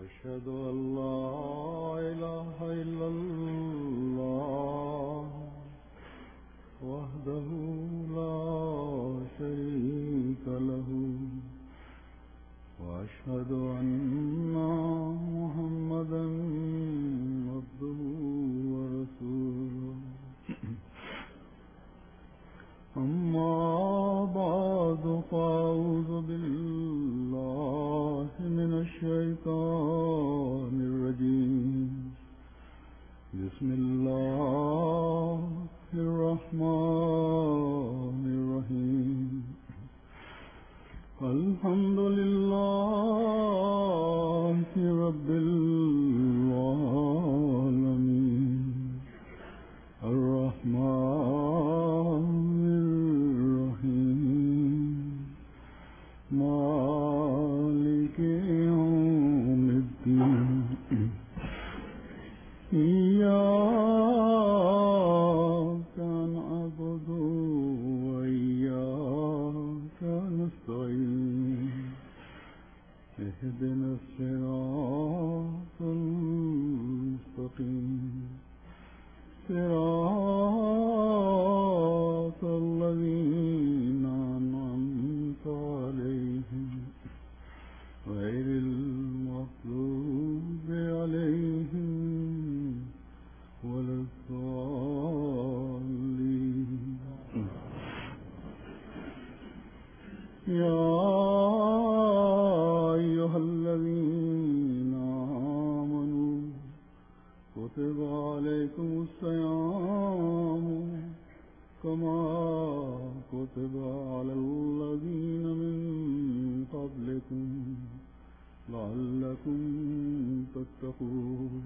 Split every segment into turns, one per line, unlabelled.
وأشهد أن لا إله إلا الله وحده لا شريك له وأشهد أن محمدا عبده ورسوله أما بعد فأعوذ بالله من الشيطان الرجيم بسم الله الرحمن الرحيم الحمد لله رب العالمين الرحمن الرحيم مالك يوم الدين إياك نعبد وإياك نستعين اهدنا الصراط المستقيم صراط الذين أنعمت عليهم غير المغضوب عليهم ولا الضالين يا أيها الذين آمنوا كتب عليكم الصيام كما كتب على الذين من قبلكم لعلكم تتقون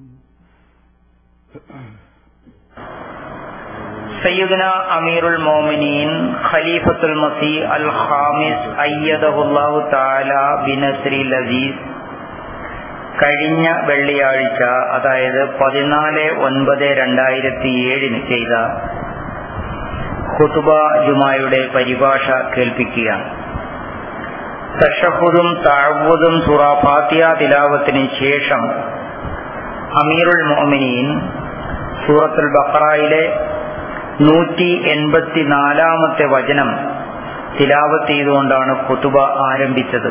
സയ്യിദുന അമീറുൽ മോമിനീൻ ഖലീഫത്തുൽ മസി അൽ ഖാമിസ് അയ്യദഹുല്ലാഹു താല ബിനസ്രി ലസീസ് കഴിഞ്ഞ വെള്ളിയാഴ്ച അതായത് പതിനാല് ഒൻപത് രണ്ടായിരത്തി ഏഴിന് ചെയ്ത ഖുതുബ ജുമായുടെ പരിഭാഷ കേൾപ്പിക്കുകയാണ് തഷഹുദും താഴ്വതും സുറ ഫാത്തിയ തിലാവത്തിന് ശേഷം അമീറുൽ മോമിനീൻ സൂറത്തുൽ ബഖറയിലെ നൂറ്റി എൺപത്തിനാലാമത്തെ വചനം തിലാവത്ത് ചെയ്തുകൊണ്ടാണ് ഖുതുബ ആരംഭിച്ചത്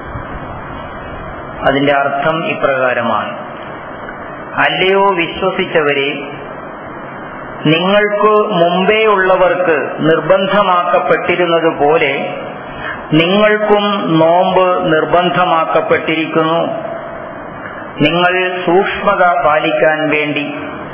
അതിന്റെ അർത്ഥം ഇപ്രകാരമാണ് അല്ലയോ വിശ്വസിച്ചവരെ നിങ്ങൾക്ക് മുമ്പേ ഉള്ളവർക്ക് നിർബന്ധമാക്കപ്പെട്ടിരുന്നതുപോലെ നിങ്ങൾക്കും നോമ്പ് നിർബന്ധമാക്കപ്പെട്ടിരിക്കുന്നു നിങ്ങൾ സൂക്ഷ്മത പാലിക്കാൻ വേണ്ടി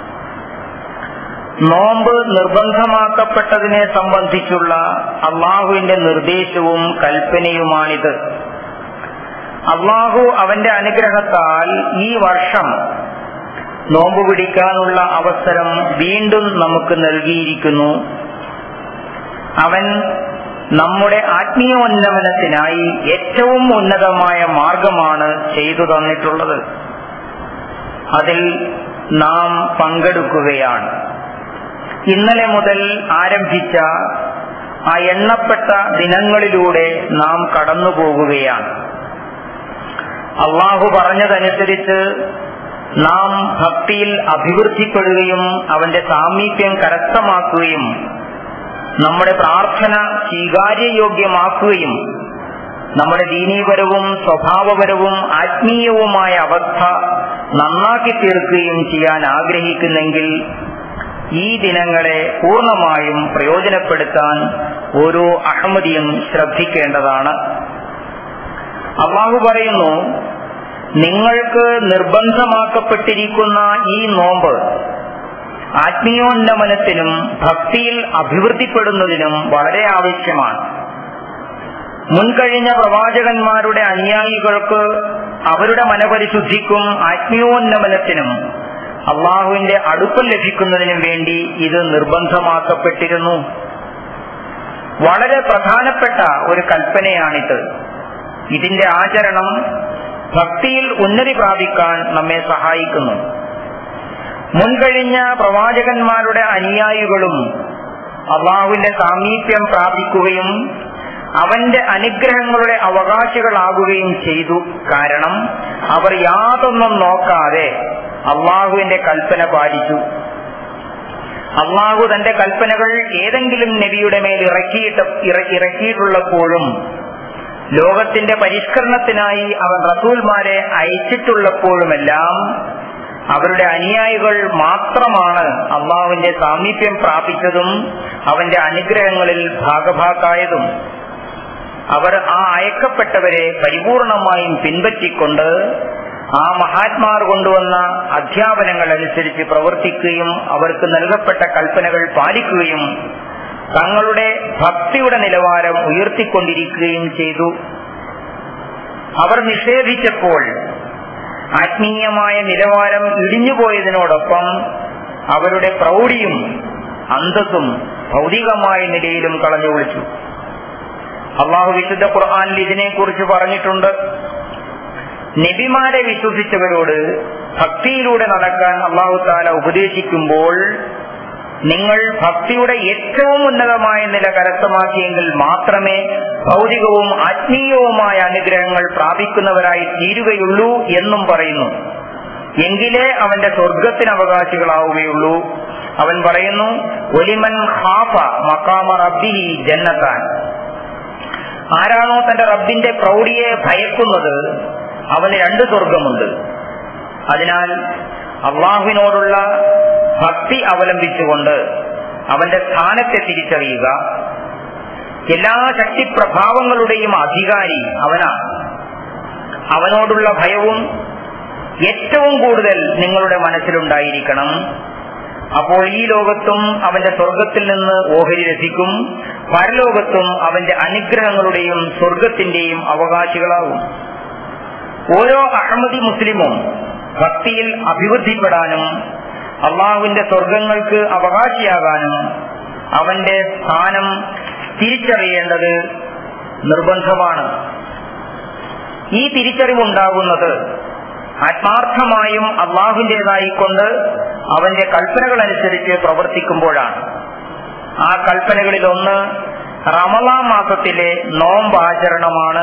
നോമ്പ് നിർബന്ധമാക്കപ്പെട്ടതിനെ സംബന്ധിച്ചുള്ള അള്ളാഹുവിന്റെ നിർദ്ദേശവും കൽപ്പനയുമാണിത് അള്ളാഹു അവന്റെ അനുഗ്രഹത്താൽ ഈ വർഷം നോമ്പ് പിടിക്കാനുള്ള അവസരം വീണ്ടും നമുക്ക് നൽകിയിരിക്കുന്നു അവൻ നമ്മുടെ ആത്മീയോന്നമനത്തിനായി ഏറ്റവും ഉന്നതമായ മാർഗമാണ് ചെയ്തു തന്നിട്ടുള്ളത് അതിൽ നാം പങ്കെടുക്കുകയാണ് ഇന്നലെ മുതൽ ആരംഭിച്ച ആ എണ്ണപ്പെട്ട ദിനങ്ങളിലൂടെ നാം കടന്നു പോകുകയാണ് അള്ളാഹു പറഞ്ഞതനുസരിച്ച് നാം ഭക്തിയിൽ അഭിവൃദ്ധിപ്പെടുകയും അവന്റെ സാമീപ്യം കരസ്ഥമാക്കുകയും നമ്മുടെ പ്രാർത്ഥന സ്വീകാര്യയോഗ്യമാക്കുകയും നമ്മുടെ ദീനീപരവും സ്വഭാവപരവും ആത്മീയവുമായ അവസ്ഥ നന്നാക്കി തീർക്കുകയും ചെയ്യാൻ ആഗ്രഹിക്കുന്നെങ്കിൽ ഈ ദിനങ്ങളെ പൂർണ്ണമായും പ്രയോജനപ്പെടുത്താൻ ഓരോ അഹമ്മദിയും ശ്രദ്ധിക്കേണ്ടതാണ് അള്ളാഹു പറയുന്നു നിങ്ങൾക്ക് നിർബന്ധമാക്കപ്പെട്ടിരിക്കുന്ന ഈ നോമ്പ് ആത്മീയോന്നമനത്തിനും ഭക്തിയിൽ അഭിവൃദ്ധിപ്പെടുന്നതിനും വളരെ ആവശ്യമാണ് മുൻകഴിഞ്ഞ പ്രവാചകന്മാരുടെ അനുയായികൾക്ക് അവരുടെ മനപരിശുദ്ധിക്കും ആത്മീയോന്നമനത്തിനും അള്ളാഹുവിന്റെ അടുപ്പം ലഭിക്കുന്നതിനും വേണ്ടി ഇത് നിർബന്ധമാക്കപ്പെട്ടിരുന്നു വളരെ പ്രധാനപ്പെട്ട ഒരു കൽപ്പനയാണിത് ഇതിന്റെ ആചരണം ഭക്തിയിൽ ഉന്നതി പ്രാപിക്കാൻ നമ്മെ സഹായിക്കുന്നു മുൻകഴിഞ്ഞ പ്രവാചകന്മാരുടെ അനുയായികളും അള്ളാഹുവിന്റെ സാമീപ്യം പ്രാപിക്കുകയും അവന്റെ അനുഗ്രഹങ്ങളുടെ അവകാശികളാകുകയും ചെയ്തു കാരണം അവർ യാതൊന്നും നോക്കാതെ അള്ളാഹുവിന്റെ കൽപ്പന പാലിച്ചു അള്ളാഹു തന്റെ കൽപ്പനകൾ ഏതെങ്കിലും നബിയുടെ മേൽ ഇറക്കിയിട്ട് ഇറക്കിയിട്ടുള്ളപ്പോഴും ലോകത്തിന്റെ പരിഷ്കരണത്തിനായി അവൻ റസൂൽമാരെ അയച്ചിട്ടുള്ളപ്പോഴുമെല്ലാം അവരുടെ അനുയായികൾ മാത്രമാണ് അള്ളാഹുവിന്റെ സാമീപ്യം പ്രാപിച്ചതും അവന്റെ അനുഗ്രഹങ്ങളിൽ ഭാഗഭാക്കായതും അവർ ആ അയക്കപ്പെട്ടവരെ പരിപൂർണമായും പിൻപറ്റിക്കൊണ്ട് ആ മഹാത്മാർ കൊണ്ടുവന്ന അധ്യാപനങ്ങൾ അനുസരിച്ച് പ്രവർത്തിക്കുകയും അവർക്ക് നൽകപ്പെട്ട കൽപ്പനകൾ പാലിക്കുകയും തങ്ങളുടെ ഭക്തിയുടെ നിലവാരം ഉയർത്തിക്കൊണ്ടിരിക്കുകയും ചെയ്തു അവർ നിഷേധിച്ചപ്പോൾ ആത്മീയമായ നിലവാരം ഇടിഞ്ഞുപോയതിനോടൊപ്പം അവരുടെ പ്രൗഢിയും അന്തസ്സും ഭൗതികമായ നിലയിലും കളഞ്ഞു വിളിച്ചു അള്ളാഹു വിശുദ്ധ ഖുർആാനിൽ ഇതിനെക്കുറിച്ച് പറഞ്ഞിട്ടുണ്ട് നബിമാരെ വിശ്വസിച്ചവരോട് ഭക്തിയിലൂടെ നടക്കാൻ അള്ളാഹു താല ഉപദേശിക്കുമ്പോൾ നിങ്ങൾ ഭക്തിയുടെ ഏറ്റവും ഉന്നതമായ നില കരസ്ഥമാക്കിയെങ്കിൽ മാത്രമേ ഭൗതികവും ആത്മീയവുമായ അനുഗ്രഹങ്ങൾ പ്രാപിക്കുന്നവരായി തീരുകയുള്ളൂ എന്നും പറയുന്നു എങ്കിലേ അവന്റെ സ്വർഗത്തിന് അവകാശികളാവുകയുള്ളൂ അവൻ പറയുന്നു ഒലിമൻ ഹാഫ മക്കാമ റബ്ബിഹി ജന്നത്താൻ ആരാണോ തന്റെ റബ്ബിന്റെ പ്രൗഢിയെ ഭയക്കുന്നത് അവന് രണ്ട് സ്വർഗമുണ്ട് അതിനാൽ അള്ളാഹുവിനോടുള്ള ഭക്തി അവലംബിച്ചുകൊണ്ട് അവന്റെ സ്ഥാനത്തെ തിരിച്ചറിയുക എല്ലാ ശക്തിപ്രഭാവങ്ങളുടെയും അധികാരി അവനാണ് അവനോടുള്ള ഭയവും ഏറ്റവും കൂടുതൽ നിങ്ങളുടെ മനസ്സിലുണ്ടായിരിക്കണം അപ്പോൾ ഈ ലോകത്തും അവന്റെ സ്വർഗത്തിൽ നിന്ന് ഓഹരി രസിക്കും പരലോകത്തും അവന്റെ അനുഗ്രഹങ്ങളുടെയും സ്വർഗത്തിന്റെയും അവകാശികളാകും ഓരോ അഹമ്മദി മുസ്ലിമും ഭക്തിയിൽ അഭിവൃദ്ധിപ്പെടാനും അള്ളാഹുവിന്റെ സ്വർഗങ്ങൾക്ക് അവകാശിയാകാനും അവന്റെ സ്ഥാനം തിരിച്ചറിയേണ്ടത് നിർബന്ധമാണ് ഈ തിരിച്ചറിവുണ്ടാകുന്നത് ആത്മാർത്ഥമായും അള്ളാഹുവിൻ്റെതായിക്കൊണ്ട് അവന്റെ കൽപ്പനകൾ അനുസരിച്ച് പ്രവർത്തിക്കുമ്പോഴാണ് ആ കൽപ്പനകളിൽ ഒന്ന് റമലാ മാസത്തിലെ നോമ്പാചരണമാണ്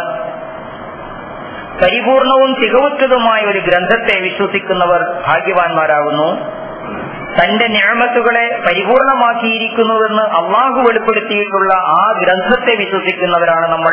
പരിപൂർണവും തികവുറ്റതുമായ ഒരു ഗ്രന്ഥത്തെ വിശ്വസിക്കുന്നവർ ഭാഗ്യവാന്മാരാകുന്നു തന്റെ ഞാമത്തുകളെ പരിപൂർണമാക്കിയിരിക്കുന്നുവെന്ന് അള്ളാഹു വെളിപ്പെടുത്തിയിട്ടുള്ള ആ ഗ്രന്ഥത്തെ വിശ്വസിക്കുന്നവരാണ് നമ്മൾ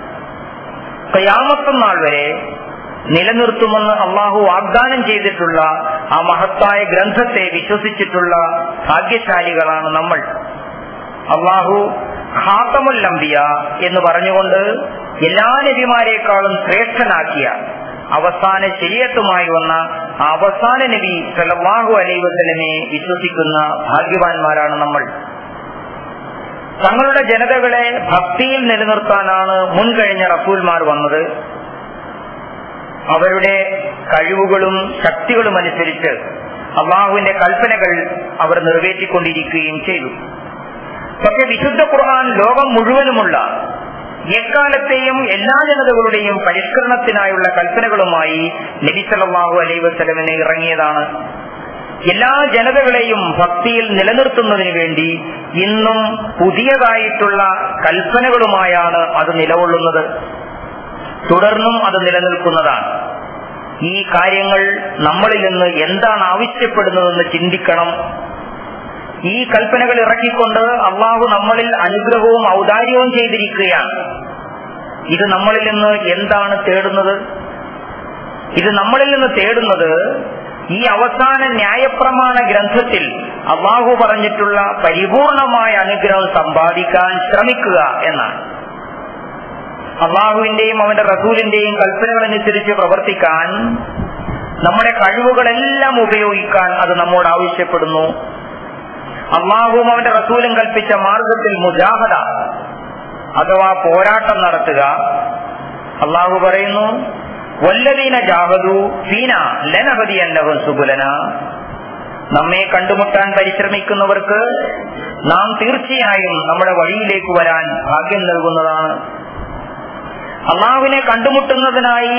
കയാമത്ത നാൾ വരെ നിലനിർത്തുമെന്ന് അള്ളാഹു വാഗ്ദാനം ചെയ്തിട്ടുള്ള ആ മഹത്തായ ഗ്രന്ഥത്തെ വിശ്വസിച്ചിട്ടുള്ള ഭാഗ്യശാലികളാണ് നമ്മൾ അള്ളാഹു ഖാത്തമുൽ അംബിയ എന്ന് പറഞ്ഞുകൊണ്ട് എല്ലാ നബിമാരെക്കാളും ശ്രേഷ്ഠനാക്കിയ അവസാന ശരീരത്തുമായി വന്ന ആ അവസാന നബി സല്ലല്ലാഹു അലൈഹി വസല്ലമയെ വിശ്വസിക്കുന്ന ഭാഗ്യവാന്മാരാണ് നമ്മൾ തങ്ങളുടെ ജനതകളെ ഭക്തിയിൽ നിലനിർത്താനാണ് മുൻകഴിഞ്ഞ റസൂൽമാർ വന്നത് അവരുടെ കഴിവുകളും ശക്തികളും അനുസരിച്ച് അള്ളാഹുവിന്റെ കൽപ്പനകൾ അവർ നിറവേറ്റിക്കൊണ്ടിരിക്കുകയും ചെയ്തു പക്ഷെ വിശുദ്ധ ഖുർആൻ ലോകം മുഴുവനുമുള്ള എക്കാലത്തെയും എല്ലാ ജനതകളുടെയും പരിഷ്കരണത്തിനായുള്ള കൽപ്പനകളുമായി നബി സല്ലല്ലാഹു അലൈഹി വസല്ലമിനെ ഇറങ്ങിയതാണ് എല്ലാ ജനതകളെയും ഭക്തിയിൽ നിലനിർത്തുന്നതിന് വേണ്ടി ഇന്നും പുതിയതായിട്ടുള്ള കൽപ്പനകളുമായാണ് അത് നിലകൊള്ളുന്നത് തുടർന്നും അത് നിലനിൽക്കുന്നതാണ് ഈ കാര്യങ്ങൾ നമ്മളിൽ നിന്ന് എന്താണ് ആവശ്യപ്പെടുന്നതെന്ന് ചിന്തിക്കണം ഈ കൽപ്പനകൾ ഇറക്കിക്കൊണ്ട് അള്ളാഹു നമ്മളിൽ അനുഗ്രഹവും ഔദാര്യവും ചെയ്തിരിക്കുകയാണ് ഇത് നമ്മളിൽ നിന്ന് എന്താണ് തേടുന്നത് ഇത് നമ്മളിൽ നിന്ന് തേടുന്നത് ഈ അവസാന ന്യായപ്രമാണ ഗ്രന്ഥത്തിൽ അള്ളാഹു പറഞ്ഞിട്ടുള്ള പരിപൂർണമായ അനുഗ്രഹം സമ്പാദിക്കാൻ ശ്രമിക്കുക എന്നാണ് അള്ളാഹുവിന്റെയും അവന്റെ റസൂലിന്റെയും കൽപ്പനകളനുസരിച്ച് പ്രവർത്തിക്കാൻ നമ്മുടെ കഴിവുകളെല്ലാം ഉപയോഗിക്കാൻ അത് നമ്മോട് ആവശ്യപ്പെടുന്നു അള്ളാഹുവും അവന്റെ റസൂലും കൽപ്പിച്ച മാർഗത്തിൽ മുജാഹദ അഥവാ പോരാട്ടം നടത്തുക അള്ളാഹു പറയുന്നു വല്ലതീന ജാഹദു ഫീന ലനഹതി അന്നഹു സുബുലന നമ്മെ കണ്ടുമുട്ടാൻ പരിശ്രമിക്കുന്നവർക്ക് നാം തീർച്ചയായും നമ്മുടെ വഴിയിലേക്ക് വരാൻ ഭാഗ്യം നൽകുന്നതാണ് അള്ളാഹുവിനെ കണ്ടുമുട്ടുന്നതിനായി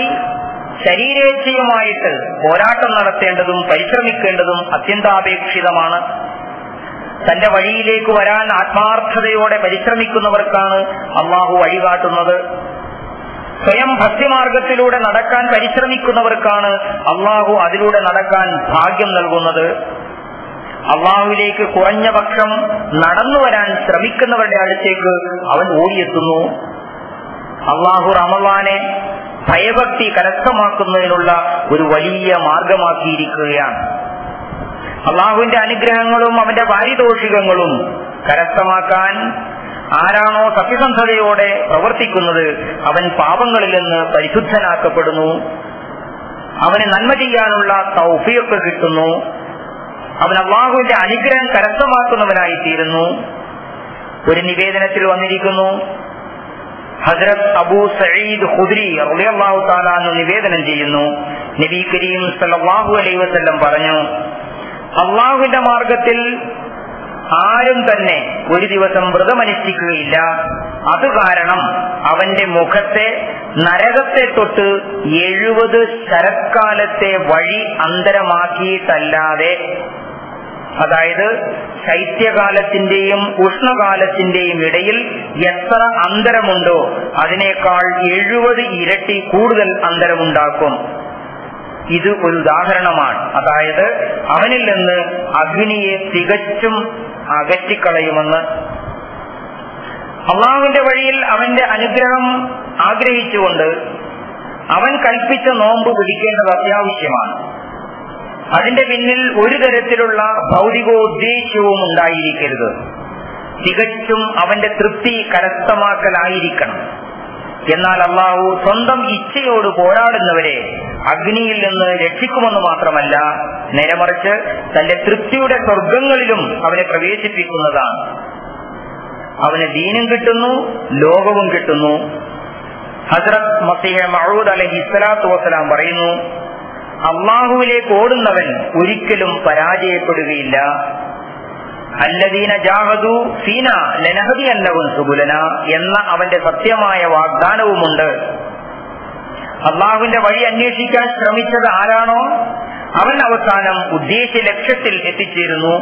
ശരീരേച്ഛയുമായിട്ട് പോരാട്ടം നടത്തേണ്ടതും പരിശ്രമിക്കേണ്ടതും അത്യന്താപേക്ഷിതമാണ് തന്റെ വഴിയിലേക്ക് വരാൻ ആത്മാർത്ഥതയോടെ പരിശ്രമിക്കുന്നവർക്കാണ് അള്ളാഹു വഴികാട്ടുന്നത് സ്വയം ഭക്തിമാർഗത്തിലൂടെ നടക്കാൻ പരിശ്രമിക്കുന്നവർക്കാണ് അള്ളാഹു അതിലൂടെ നടക്കാൻ ഭാഗ്യം നൽകുന്നത് അള്ളാഹുവിലേക്ക് കുറഞ്ഞ പക്ഷം നടന്നു വരാൻ ശ്രമിക്കുന്നവരുടെ അടുത്തേക്ക് അവൻ ഓടിയെത്തുന്നു അള്ളാഹു റമവാനെ ഭയഭക്തി കരസ്ഥമാക്കുന്നതിനുള്ള ഒരു വലിയ മാർഗമാക്കിയിരിക്കുകയാണ് അള്ളാഹുവിന്റെ അനുഗ്രഹങ്ങളും അവന്റെ പാരിതോഷികങ്ങളും കരസ്ഥമാക്കാൻ ആരാണോ സത്യസന്ധതയോടെ പ്രവർത്തിക്കുന്നത് അവൻ പാപങ്ങളിൽ നിന്ന് പരിശുദ്ധനാക്കപ്പെടുന്നു അവന് നന്മ ചെയ്യാനുള്ള തൗഫിയൊക്കെ കിട്ടുന്നു അവൻ അള്ളാഹുവിന്റെ അനുഗ്രഹം കരസ്ഥമാക്കുന്നവനായി തീരുന്നു ഒരു നിവേദനത്തിൽ വന്നിരിക്കുന്നു ഹജരത് അബൂ സയ്യിദ് ഖുദ്രി റളിയല്ലാഹു തആല എന്ന് നിവേദനം ചെയ്യുന്നു നബി കരീം സല്ലല്ലാഹു അലൈഹി വസല്ലം പറഞ്ഞു അള്ളാഹുവിന്റെ മാർഗത്തിൽ ആരും തന്നെ ഒരു ദിവസം വ്രതമനുഷ്ഠിക്കുകയില്ല അത് കാരണം അവന്റെ മുഖത്തെ നരകത്തെ തൊട്ട് എഴുപത് ശരത്കാലത്തെ വഴി അന്തരമാക്കിയിട്ടല്ലാതെ അതായത് ശൈത്യകാലത്തിന്റെയും ഉഷ്ണകാലത്തിന്റെയും ഇടയിൽ എത്ര അന്തരമുണ്ടോ അതിനേക്കാൾ എഴുപത് ഇരട്ടി കൂടുതൽ അന്തരമുണ്ടാക്കും ഇത് ഒരു ഉദാഹരണമാണ് അതായത് അവനിൽ നിന്ന് അഗ്നിയെ തികച്ചും അകറ്റിക്കളയുമെന്ന് അള്ളാഹുവിന്റെ വഴിയിൽ അവന്റെ അനുഗ്രഹം ആഗ്രഹിച്ചുകൊണ്ട് അവൻ കൽപ്പിച്ച നോമ്പ് പിടിക്കേണ്ടത് അത്യാവശ്യമാണ് അതിന്റെ പിന്നിൽ ഒരു തരത്തിലുള്ള ഭൗതികോദ്ദേശ്യവും ഉണ്ടായിരിക്കരുത് തികച്ചും അവന്റെ തൃപ്തി കരസ്ഥമാക്കലായിരിക്കണം എന്നാൽ അള്ളാഹു സ്വന്തം ഇച്ഛയോട് പോരാടുന്നവരെ അഗ്നിയിൽ നിന്ന് രക്ഷിക്കുമെന്ന് മാത്രമല്ല നേരെമറിച്ച് തന്റെ തൃപ്തിയുടെ സ്വർഗങ്ങളിലും അവനെ പ്രവേശിപ്പിക്കുന്നതാണ് അവന് ദീനും കിട്ടുന്നു ലോകവും കിട്ടുന്നു ഹസ്രത് മസീഹ മഹൂദ് അലഹി ഇസ്ലാത്തു വസ്സലാം പറയുന്നു അള്ളാഹുവിലേക്ക് ഓടുന്നവൻ ഒരിക്കലും പരാജയപ്പെടുകയില്ല അല്ലദീന ജാഹദു ഫീന ലനഹദി അല്ലവും സുബുലന എന്ന അവന്റെ സത്യമായ വാഗ്ദാനവുമുണ്ട് അള്ളാഹുവിന്റെ വഴി അന്വേഷിക്കാൻ ശ്രമിച്ചത് ആരാണോ അവൻ അവസാനം ഉദ്ദേശ ലക്ഷ്യത്തിൽ എത്തിച്ചേരുന്നു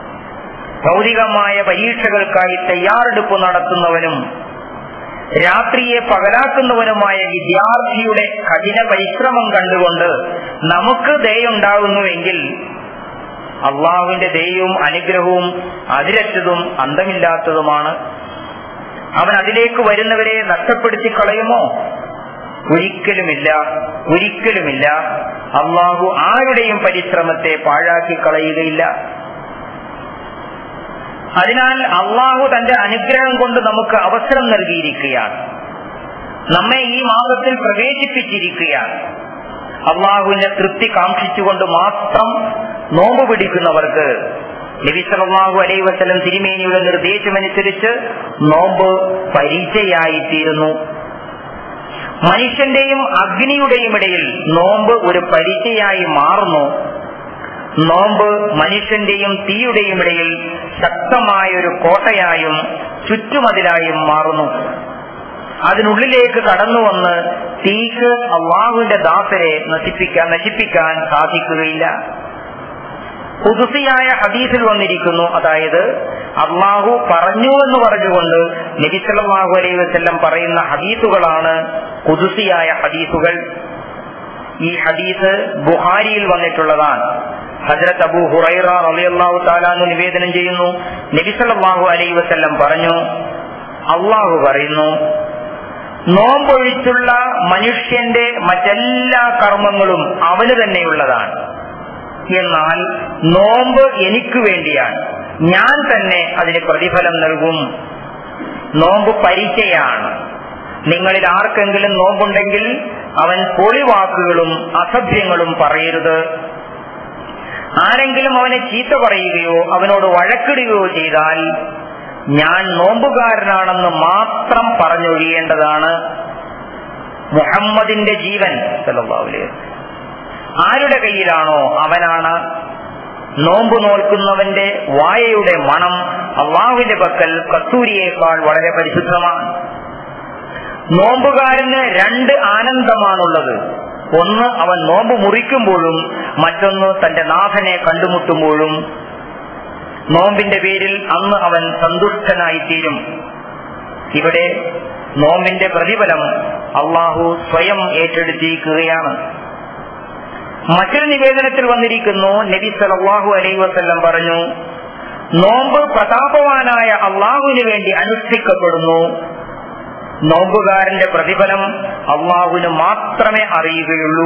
ഭൗതികമായ പരീക്ഷകൾക്കായി തയ്യാറെടുപ്പ് നടത്തുന്നവനും രാത്രിയെ പകലാക്കുന്നവനുമായ വിദ്യാർത്ഥിയുടെ കഠിന പരിശ്രമം കണ്ടുകൊണ്ട് നമുക്ക് ദയുണ്ടാകുന്നുവെങ്കിൽ അള്ളാഹുവിന്റെ ദയവും അനുഗ്രഹവും അതിരറ്റതും അന്തമില്ലാത്തതുമാണ് അവൻ അതിലേക്ക് വരുന്നവരെ നഷ്ടപ്പെടുത്തി കളയുമോ ഒരിക്കലുമില്ല ഒരിക്കലുമില്ല അള്ളാഹു ആരുടെയും പരിശ്രമത്തെ പാഴാക്കി കളയുകയില്ല അതിനാൽ അള്ളാഹു തന്റെ അനുഗ്രഹം കൊണ്ട് നമുക്ക് അവസരം നൽകിയിരിക്കുകയാണ് നമ്മെ ഈ മാസത്തിൽ പ്രവേശിപ്പിച്ചിരിക്കുകയാണ് അള്ളാഹുവിന്റെ തൃപ്തി കാക്ഷിച്ചുകൊണ്ട് മാത്രം നോമ്പ് പിടിക്കുന്നവർക്ക് നബിസലാഹു അലൈ വസ്ലം തിരുമേനിയുടെ നിർദ്ദേശമനുസരിച്ച് നോമ്പ് പരിചയായിത്തീരുന്നു മനുഷ്യന്റെയും അഗ്നിയുടെയും ഇടയിൽ നോമ്പ് ഒരു പരിചയായി മാറുന്നു നോമ്പ് മനുഷ്യന്റെയും തീയുടെയും ഇടയിൽ ശക്തമായ ഒരു കോട്ടയായും ചുറ്റുമതിലായും മാറുന്നു അതിനുള്ളിലേക്ക് കടന്നു വന്ന് തീക്ക് അള്ളാഹുവിന്റെ ദാസരെ നശിപ്പിക്കാൻ നശിപ്പിക്കാൻ സാധിക്കുകയില്ല പുതുസിയായ ഹദീസിൽ വന്നിരിക്കുന്നു അതായത് അള്ളാഹു പറഞ്ഞു എന്ന് പറഞ്ഞുകൊണ്ട് നബിസല്ലാഹു അലൈഹി വസ്ല്ലം പറയുന്ന ഹദീസുകളാണ് പുതുസിയായ ഹദീസുകൾ ഈ ഹദീസ് ബുഹാരിയിൽ വന്നിട്ടുള്ളതാണ് ഹജരത്ത് അബു ഹുറൈറ റളിയല്ലാഹു താലാന്ന് നിവേദനം ചെയ്യുന്നു നബിസല്ലാഹു അലൈഹി വസല്ലം പറഞ്ഞു അള്ളാഹു പറയുന്നു നോമ്പൊഴിച്ചുള്ള മനുഷ്യന്റെ മറ്റെല്ലാ കർമ്മങ്ങളും അവന് തന്നെയുള്ളതാണ് എന്നാൽ നോമ്പ് എനിക്ക് വേണ്ടിയാണ് ഞാൻ തന്നെ അതിന് പ്രതിഫലം നൽകും നോമ്പ് പരിചയാണ് നിങ്ങളിൽ ആർക്കെങ്കിലും നോമ്പുണ്ടെങ്കിൽ അവൻ പൊളിവാക്കുകളും അസഭ്യങ്ങളും പറയരുത് ആരെങ്കിലും അവനെ ചീത്ത പറയുകയോ അവനോട് വഴക്കിടുകയോ ചെയ്താൽ ഞാൻ നോമ്പുകാരനാണെന്ന് മാത്രം പറഞ്ഞൊഴിയേണ്ടതാണ് മുഹമ്മദിന്റെ ജീവൻ സല്ലല്ലാഹു ആരുടെ കയ്യിലാണോ അവനാണ് നോമ്പ് നോൽക്കുന്നവന്റെ വായയുടെ മണം അള്ളാഹുവിന്റെ പക്കൽ കസ്തൂരിയേക്കാൾ വളരെ പരിശുദ്ധമാണ് നോമ്പുകാരന് രണ്ട് ആനന്ദമാണുള്ളത് ഒന്ന് അവൻ നോമ്പ് മുറിക്കുമ്പോഴും മറ്റൊന്ന് തന്റെ നാഥനെ കണ്ടുമുട്ടുമ്പോഴും നോമ്പിന്റെ പേരിൽ അന്ന് അവൻ സന്തുഷ്ടനായിത്തീരും ഇവിടെ നോമ്പിന്റെ പ്രതിഫലം അള്ളാഹു സ്വയം ഏറ്റെടുത്തിരിക്കുകയാണ് മറ്റൊരു നിവേദനത്തിൽ വന്നിരിക്കുന്നു നബി സലല്ലാഹു അലൈ വസ്ല്ലം പറഞ്ഞു നോമ്പ് പ്രതാപവാനായ അള്ളാഹുവിന് വേണ്ടി അനുഷ്ഠിക്കപ്പെടുന്നു നോമ്പുകാരന്റെ പ്രതിഫലം അള്ളാഹുവിന് മാത്രമേ അറിയുകയുള്ളൂ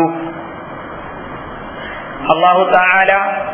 അള്ളാഹു താല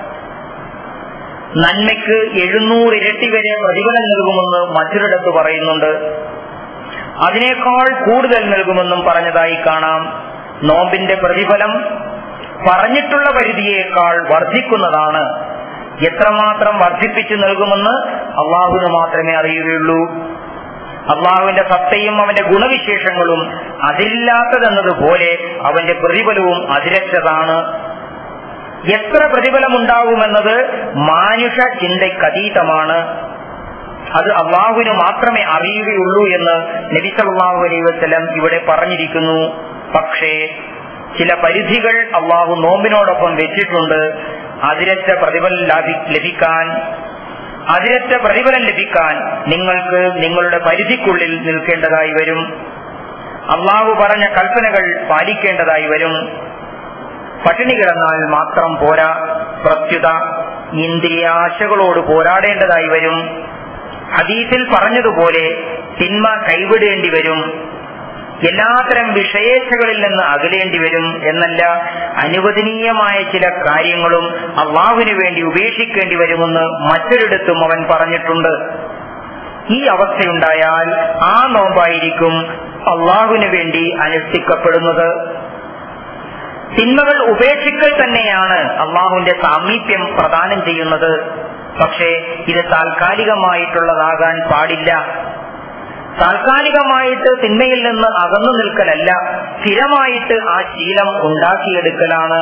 നന്മയ്ക്ക് എഴുന്നൂറ് ഇരട്ടി വരെ പ്രതിഫലം നൽകുമെന്ന് മറ്റൊരിടത്ത് പറയുന്നുണ്ട് അതിനേക്കാൾ കൂടുതൽ നൽകുമെന്നും പറഞ്ഞതായി കാണാം നോമ്പിന്റെ പ്രതിഫലം പറഞ്ഞിട്ടുള്ള പരിധിയേക്കാൾ വർദ്ധിക്കുന്നതാണ് എത്രമാത്രം വർദ്ധിപ്പിച്ചു നൽകുമെന്ന് അള്ളാഹുവിന് മാത്രമേ അറിയുകയുള്ളൂ അള്ളാഹുവിന്റെ സത്തയും അവന്റെ ഗുണവിശേഷങ്ങളും അതില്ലാത്തതെന്നതുപോലെ അവന്റെ പ്രതിഫലവും അതിരറ്റതാണ് എത്ര പ്രതിഫലമുണ്ടാകുമെന്നത് മാനുഷ ചിന്തയ്ക്കതീതമാണ് അത് അള്ളാഹുവിന് മാത്രമേ അറിയുകയുള്ളൂ എന്ന് നബി സല്ലല്ലാഹു അലൈഹി വസല്ലം ഇവിടെ പറഞ്ഞിരിക്കുന്നു പക്ഷേ ചില പരിധികൾ അള്ളാഹു നോമ്പിനോടൊപ്പം വെച്ചിട്ടുണ്ട് അതിരറ്റ പ്രതിഫലം ലഭിക്കാൻ അതിരറ്റ പ്രതിഫലം ലഭിക്കാൻ നിങ്ങൾക്ക് നിങ്ങളുടെ പരിധിക്കുള്ളിൽ നിൽക്കേണ്ടതായി വരും അള്ളാഹു പറഞ്ഞ കൽപ്പനകൾ പാലിക്കേണ്ടതായി വരും പട്ടിണി കിടന്നാൽ മാത്രം പോരാ പ്രത്യുത ഇന്ദ്രിയാശകളോട് പോരാടേണ്ടതായി വരും ഹദീസിൽ പറഞ്ഞതുപോലെ തിന്മ കൈവിടേണ്ടി വരും എല്ലാത്തരം വിഷയേച്ഛകളിൽ നിന്ന് അകലേണ്ടി വരും എന്നല്ല അനുവദനീയമായ ചില കാര്യങ്ങളും അള്ളാഹുവിന് വേണ്ടി ഉപേക്ഷിക്കേണ്ടി വരുമെന്ന് മറ്റൊരിടത്തും അവൻ പറഞ്ഞിട്ടുണ്ട് ഈ അവസ്ഥയുണ്ടായാൽ ആ നോമ്പായിരിക്കും അള്ളാഹുവിന് വേണ്ടി അനുഷ്ഠിക്കപ്പെടുന്നത് തിന്മകൾ ഉപേക്ഷിക്കൽ തന്നെയാണ് അള്ളാഹുവിന്റെ സാമീപ്യം പ്രദാനം ചെയ്യുന്നത് പക്ഷേ ഇത് താൽക്കാലികമായിട്ടുള്ളതാകാൻ പാടില്ല താൽക്കാലികമായിട്ട് തിന്മയിൽ നിന്ന് അകന്നു നിൽക്കലല്ല സ്ഥിരമായിട്ട് ആ ശീലം ഉണ്ടാക്കിയെടുക്കലാണ്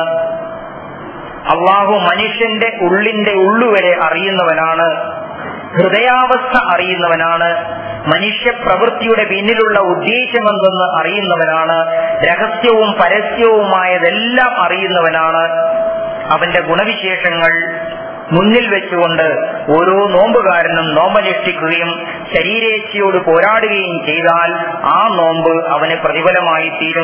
അള്ളാഹു മനുഷ്യന്റെ ഉള്ളിന്റെ ഉള്ളുവരെ അറിയുന്നവനാണ് ഹൃദയാവസ്ഥ അറിയുന്നവനാണ് മനുഷ്യ പ്രവൃത്തിയുടെ പിന്നിലുള്ള ഉദ്ദേശമെന്തെന്ന് അറിയുന്നവനാണ് രഹസ്യവും പരസ്യവുമായതെല്ലാം അറിയുന്നവനാണ് അവന്റെ ഗുണവിശേഷങ്ങൾ മുന്നിൽ വെച്ചുകൊണ്ട് ഓരോ നോമ്പുകാരനും നോമ്പനുഷ്ഠിക്കുകയും ശരീരേച്ഛയോട് പോരാടുകയും ചെയ്താൽ ആ നോമ്പ് അവന് പ്രതിഫലമായി തീരും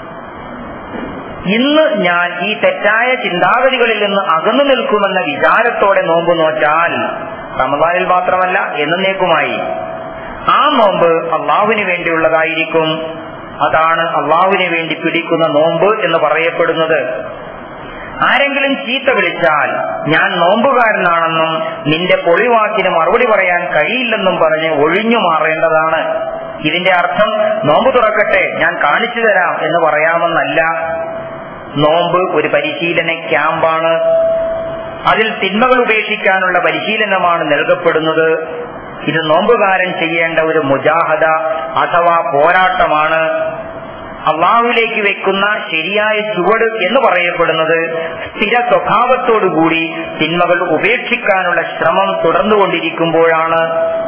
ഇന്ന് ഞാൻ ഈ തെറ്റായ ചിന്താഗതികളിൽ നിന്ന് അകന്നു നിൽക്കുമെന്ന വിചാരത്തോടെ നോമ്പ് നോറ്റാൽ റമദാനിൽ മാത്രമല്ല എന്നേക്കുമായി ആ നോമ്പ് അള്ളാഹുവിന് വേണ്ടിയുള്ളതായിരിക്കും അതാണ് അള്ളാഹുവിന് വേണ്ടി പിടിക്കുന്ന നോമ്പ് എന്ന് പറയപ്പെടുന്നത് ആരെങ്കിലും ചീത്ത വിളിച്ചാൽ ഞാൻ നോമ്പുകാരനാണെന്നും നിന്റെ പൊളിവാക്കിന് മറുപടി പറയാൻ കഴിയില്ലെന്നും പറഞ്ഞ് ഒഴിഞ്ഞു മാറേണ്ടതാണ് ഇതിന്റെ അർത്ഥം നോമ്പ് തുറക്കട്ടെ ഞാൻ കാണിച്ചു തരാം എന്ന് പറയാമെന്നല്ല നോമ്പ് ഒരു പരിശീലന ക്യാമ്പാണ് അതിൽ തിന്മകൾ ഉപേക്ഷിക്കാനുള്ള പരിശീലനമാണ് നൽകപ്പെടുന്നത് ഇത് നോമ്പുകാരൻ ചെയ്യേണ്ട ഒരു മുജാഹദ അഥവാ പോരാട്ടമാണ് അള്ളാഹുവിലേക്ക് വെക്കുന്ന ശരിയായ ചുവട് എന്ന് പറയപ്പെടുന്നത് സ്ഥിര സ്വഭാവത്തോടുകൂടി തിന്മകൾ ഉപേക്ഷിക്കാനുള്ള ശ്രമം തുടർന്നുകൊണ്ടിരിക്കുമ്പോഴാണ്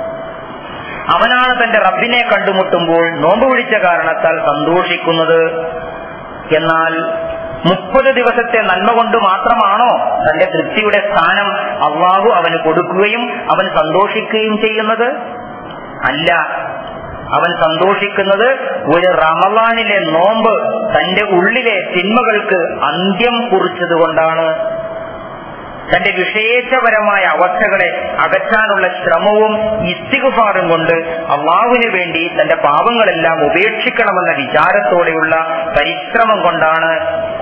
അവനാണ് തന്റെ റബ്ബിനെ കണ്ടുമുട്ടുമ്പോൾ നോമ്പ് പിടിച്ച കാരണത്താൽ സന്തോഷിക്കുന്നത് എന്നാൽ മുപ്പത് ദിവസത്തെ നന്മ കൊണ്ട് മാത്രമാണോ തന്റെ തൃപ്തിയുടെ സ്ഥാനം അള്ളാഹു അവന് കൊടുക്കുകയും അവൻ സന്തോഷിക്കുകയും ചെയ്യുന്നത് അല്ല അവൻ സന്തോഷിക്കുന്നത് ഒരു റമലാനിലെ നോമ്പ് തന്റെ ഉള്ളിലെ തിന്മകൾക്ക് അന്ത്യം കുറിച്ചതുകൊണ്ടാണ് തന്റെ വിഷയേച്ഛപരമായ അവസ്ഥകളെ അകറ്റാനുള്ള ശ്രമവും ഇസ്തികുഫാറും കൊണ്ട് അള്ളാഹുവിന് വേണ്ടി തന്റെ പാപങ്ങളെല്ലാം ഉപേക്ഷിക്കണമെന്ന വിചാരത്തോടെയുള്ള പരിശ്രമം കൊണ്ടാണ്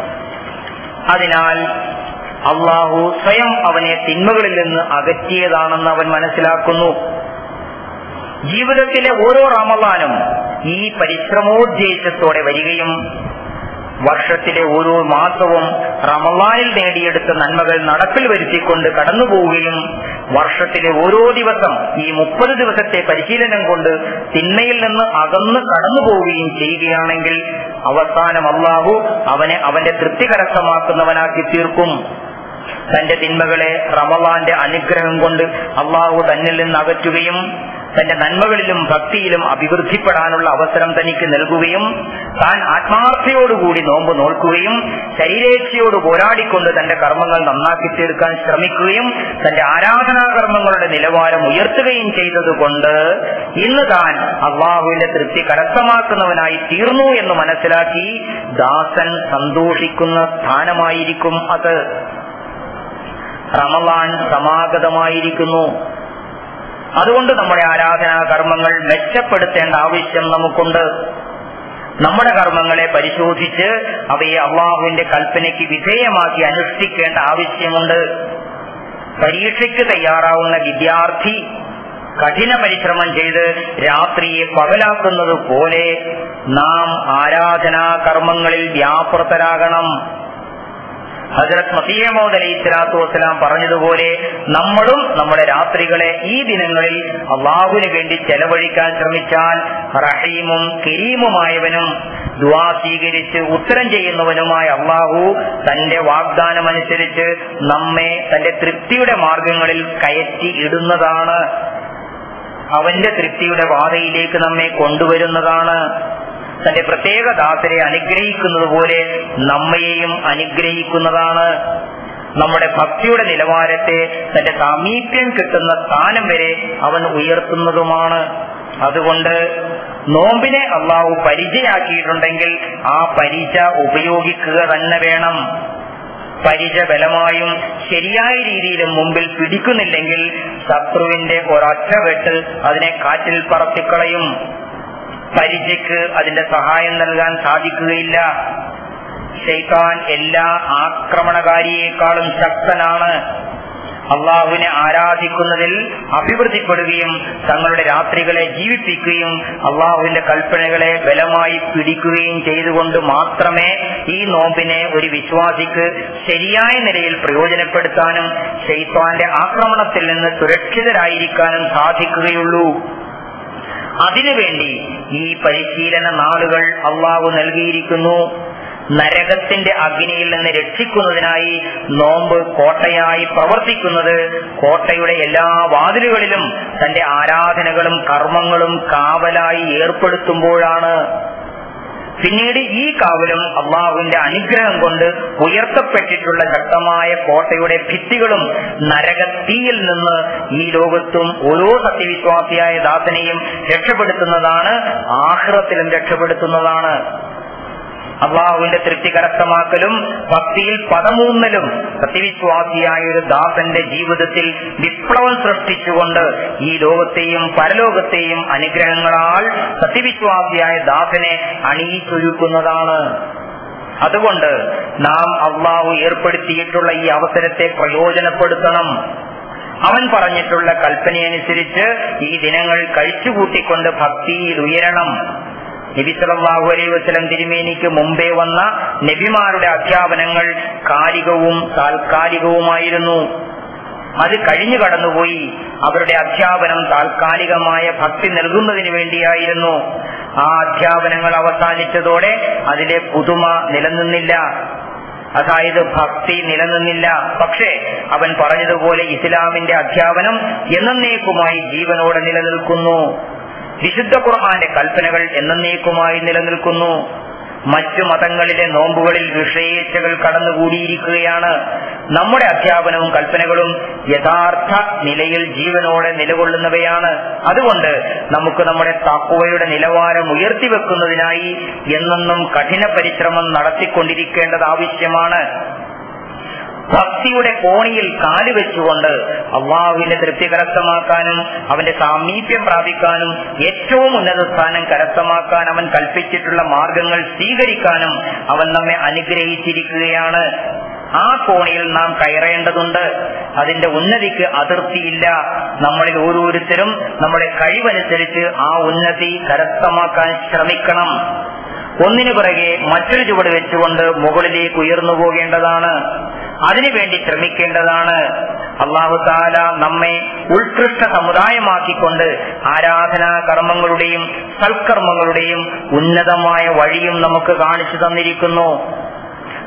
അതിനാൽ അള്ളാഹു സ്വയം അവനെ തിന്മകളിൽ നിന്ന് അകറ്റിയതാണെന്ന് അവൻ മനസ്സിലാക്കുന്നു ജീവിതത്തിലെ ഓരോ റമലാനും ഈ പരിശ്രമോദ്ദേശത്തോടെ വരികയും വർഷത്തിലെ ഓരോ മാസവും റമലാനിൽ നേടിയെടുത്ത നന്മകൾ നടപ്പിൽ വരുത്തിക്കൊണ്ട് കടന്നുപോവുകയും വർഷത്തിലെ ഓരോ ദിവസം ഈ മുപ്പത് ദിവസത്തെ പരിശീലനം കൊണ്ട് തിന്മയിൽ നിന്ന് അകന്ന് കടന്നു പോവുകയും ചെയ്യുകയാണെങ്കിൽ അവസാനം അള്ളാഹു അവനെ അവന്റെ തൃപ്തി കരസ്ഥമാക്കുന്നവനാക്കി തീർക്കും തന്റെ തിന്മകളെ റമലാന്റെ അനുഗ്രഹം കൊണ്ട് അള്ളാഹു തന്നിൽ നിന്ന് അകറ്റുകയും തന്റെ നന്മകളിലും ഭക്തിയിലും അഭിവൃദ്ധിപ്പെടാനുള്ള അവസരം തനിക്ക് നൽകുകയും താൻ ആത്മാർത്ഥയോടുകൂടി നോമ്പ് നോൽക്കുകയും ശരീരേച്ഛയോട് പോരാടിക്കൊണ്ട് തന്റെ കർമ്മങ്ങൾ നന്നാക്കി തീർക്കാൻ ശ്രമിക്കുകയും തന്റെ ആരാധനാ കർമ്മങ്ങളുടെ നിലവാരം ഉയർത്തുകയും ചെയ്തതുകൊണ്ട് ഇന്ന് താൻ അള്ളാഹുവിന്റെ തൃപ്തി കരസ്ഥമാക്കുന്നവനായി തീർന്നു എന്ന് മനസ്സിലാക്കി ദാസൻ സന്തോഷിക്കുന്ന സ്ഥാനമായിരിക്കും അത് റമലാൻ സമാഗതമായിരിക്കുന്നു അതുകൊണ്ട് നമ്മുടെ ആരാധനാ കർമ്മങ്ങൾ മെച്ചപ്പെടുത്തേണ്ട ആവശ്യം നമുക്കുണ്ട് നമ്മുടെ കർമ്മങ്ങളെ പരിശോധിച്ച് അവയെ അള്ളാഹുവിന്റെ കൽപ്പനയ്ക്ക് വിധേയമാക്കി അനുഷ്ഠിക്കേണ്ട ആവശ്യമുണ്ട് പരീക്ഷയ്ക്ക് തയ്യാറാവുന്ന വിദ്യാർത്ഥി കഠിന പരിശ്രമം ചെയ്ത് രാത്രിയെ പകലാക്കുന്നത് പോലെ നാം ആരാധനാ കർമ്മങ്ങളിൽ വ്യാപൃതരാകണം ഹജറത് മസീമോദ് അലൈഹി സ്വലാത്തു വസ്സലാം പറഞ്ഞതുപോലെ നമ്മളും നമ്മുടെ രാത്രികളെ ഈ ദിനങ്ങളിൽ അള്ളാഹുവിന് വേണ്ടി ചെലവഴിക്കാൻ ശ്രമിച്ചാൽ റഹീമും കരീമുമായവനും ദുവാ സ്വീകരിച്ച് ഉത്തരം ചെയ്യുന്നവനുമായ അള്ളാഹു തന്റെ വാഗ്ദാനമനുസരിച്ച് നമ്മെ തന്റെ തൃപ്തിയുടെ മാർഗങ്ങളിൽ കയറ്റി ഇടുന്നതാണ് അവന്റെ തൃപ്തിയുടെ വാതയിലേക്ക് നമ്മെ കൊണ്ടുവരുന്നതാണ് തന്റെ പ്രത്യേക ദാസരെ അനുഗ്രഹിക്കുന്നത് പോലെ നമ്മയെയും അനുഗ്രഹിക്കുന്നതാണ് നമ്മുടെ ഭക്തിയുടെ നിലവാരത്തെ തന്റെ സാമീപ്യം കിട്ടുന്ന സ്ഥാനം വരെ അവൻ ഉയർത്തുന്നതുമാണ് അതുകൊണ്ട് നോമ്പിനെ അള്ളാഹു പരിചയാക്കിയിട്ടുണ്ടെങ്കിൽ ആ പരിച ഉപയോഗിക്കുക തന്നെ വേണം പരിച ബലമായും ശരിയായ രീതിയിലും മുമ്പിൽ പിടിക്കുന്നില്ലെങ്കിൽ ശത്രുവിന്റെ ഒരൊറ്റ വെട്ട് അതിനെ കാറ്റിൽ പറത്തിക്കളയും പരിചയ്ക്ക് അതിന്റെ സഹായം നൽകാൻ സാധിക്കുകയില്ല ഷെയ്ത്താൻ എല്ലാ ആക്രമണകാരിയേക്കാളും ശക്തനാണ് അള്ളാഹുവിനെ ആരാധിക്കുന്നതിൽ അഭിവൃദ്ധിപ്പെടുകയും തങ്ങളുടെ രാത്രികളെ ജീവിപ്പിക്കുകയും അള്ളാഹുവിന്റെ കൽപ്പനകളെ ബലമായി പിടിക്കുകയും ചെയ്തുകൊണ്ട് മാത്രമേ ഈ നോമ്പിനെ ഒരു വിശ്വാസിക്ക് ശരിയായ നിലയിൽ പ്രയോജനപ്പെടുത്താനും ഷെയ്ത്താന്റെ ആക്രമണത്തിൽ നിന്ന് സുരക്ഷിതരായിരിക്കാനും സാധിക്കുകയുള്ളൂ അതിനുവേണ്ടി ഈ പരിശീലന നാളുകൾ അള്ളാഹു നൽകിയിരിക്കുന്നു നരകത്തിന്റെ അഗ്നിയിൽ നിന്ന് രക്ഷിക്കുന്നതിനായി നോമ്പ് കോട്ടയായി പ്രവർത്തിക്കുന്നത് കോട്ടയുടെ എല്ലാ വാതിലുകളിലും തന്റെ ആരാധനകളും കർമ്മങ്ങളും കാവലായി ഏർപ്പെടുത്തുമ്പോഴാണ് പിന്നീട് ഈ കാവലും അള്ളാഹുവിന്റെ അനുഗ്രഹം കൊണ്ട് ഉയർത്തപ്പെട്ടിട്ടുള്ള ശക്തമായ കോട്ടയുടെ ഭിത്തികളും നരകത്തീയിൽ നിന്ന് ഈ ലോകത്തും ഓരോ സത്യവിശ്വാസിയായ ദാസനെയും രക്ഷപ്പെടുത്തുന്നതാണ് ആഹ്റത്തിലും രക്ഷപ്പെടുത്തുന്നതാണ് അള്ളാഹുവിന്റെ തൃപ്തി കരസ്ഥമാക്കലും ഭക്തിയിൽ പദമൂന്നലും സത്യവിശ്വാസിയായ ഒരു ദാസന്റെ ജീവിതത്തിൽ വിപ്ലവം സൃഷ്ടിച്ചുകൊണ്ട് ഈ ലോകത്തെയും പരലോകത്തെയും അനുഗ്രഹങ്ങളാൽ സത്യവിശ്വാസിയായ ദാസനെ അണിയിച്ചൊരുക്കുന്നതാണ് അതുകൊണ്ട് നാം അള്ളാഹു ഏർപ്പെടുത്തിയിട്ടുള്ള ഈ അവസരത്തെ പ്രയോജനപ്പെടുത്തണം അവൻ പറഞ്ഞിട്ടുള്ള കൽപ്പനയനുസരിച്ച് ഈ ദിനങ്ങൾ കഴിച്ചുകൂട്ടിക്കൊണ്ട് ഭക്തിയിൽ ഉയരണം നബി സല്ലല്ലാഹു അലൈഹി വസല്ലം തിരുമേനിക്ക് മുമ്പേ വന്ന നബിമാരുടെ അധ്യാപനങ്ങൾ കാലികവും താൽക്കാലികവുമായിരുന്നു അത് കഴിഞ്ഞു കടന്നുപോയി അവരുടെ അധ്യാപനം താൽക്കാലികമായ ഭക്തി നൽകുന്നതിന് വേണ്ടിയായിരുന്നു ആ അധ്യാപനങ്ങൾ അവസാനിച്ചതോടെ അതിലെ പുതുമ നിലനിന്നില്ല അതായത് ഭക്തി നിലനിന്നില്ല പക്ഷേ അവൻ പറഞ്ഞതുപോലെ ഇസ്ലാമിന്റെ അധ്യാപനം എന്നേക്കുമായി ജീവനോടെ നിലനിൽക്കുന്നു വിശുദ്ധ ഖുർആന്റെ കൽപ്പനകൾ എന്നേക്കുമായി നിലനിൽക്കുന്നു മറ്റു മതങ്ങളിലെ നോമ്പുകളിൽ വിഷയേച്ഛകൾ കടന്നുകൂടിയിരിക്കുകയാണ് നമ്മുടെ അധ്യാപനവും കൽപ്പനകളും യഥാർത്ഥ നിലയിൽ ജീവനോടെ നിലകൊള്ളുന്നവയാണ് അതുകൊണ്ട് നമുക്ക് നമ്മുടെ തക്കുവയുടെ നിലവാരം ഉയർത്തിവെക്കുന്നതിനായി എന്നെന്നും കഠിന പരിശ്രമം നടത്തിക്കൊണ്ടിരിക്കേണ്ടത് ആവശ്യമാണ് ഭക്തിയുടെ കോണിയിൽ കാല് വെച്ചുകൊണ്ട് അള്ളാഹുവിന്റെ തൃപ്തി കരസ്ഥമാക്കാനും അവന്റെ സാമീപ്യം പ്രാപിക്കാനും ഏറ്റവും ഉന്നത സ്ഥാനം കരസ്ഥമാക്കാൻ അവൻ കൽപ്പിച്ചിട്ടുള്ള മാർഗങ്ങൾ സ്വീകരിക്കാനും അവൻ നമ്മെ അനുഗ്രഹിച്ചിരിക്കുകയാണ് ആ കോണിയിൽ നാം കയറേണ്ടതുണ്ട് അതിന്റെ ഉന്നതിക്ക് അതിർത്തിയില്ല നമ്മളിൽ ഓരോരുത്തരും നമ്മുടെ കഴിവനുസരിച്ച് ആ ഉന്നതി കരസ്ഥമാക്കാൻ ശ്രമിക്കണം ഒന്നിനു പിറകെ മറ്റൊരു ചുവട് വെച്ചുകൊണ്ട് മുകളിലേക്ക് ഉയർന്നു പോകേണ്ടതാണ് അതിനുവേണ്ടി ശ്രമിക്കേണ്ടതാണ് അള്ളാഹു താല നമ്മെ ഉത്കൃഷ്ട സമുദായമാക്കിക്കൊണ്ട് ആരാധനാ കർമ്മങ്ങളുടെയും സൽക്കർമ്മങ്ങളുടെയും ഉന്നതമായ വഴിയും നമുക്ക് കാണിച്ചു തന്നിരിക്കുന്നു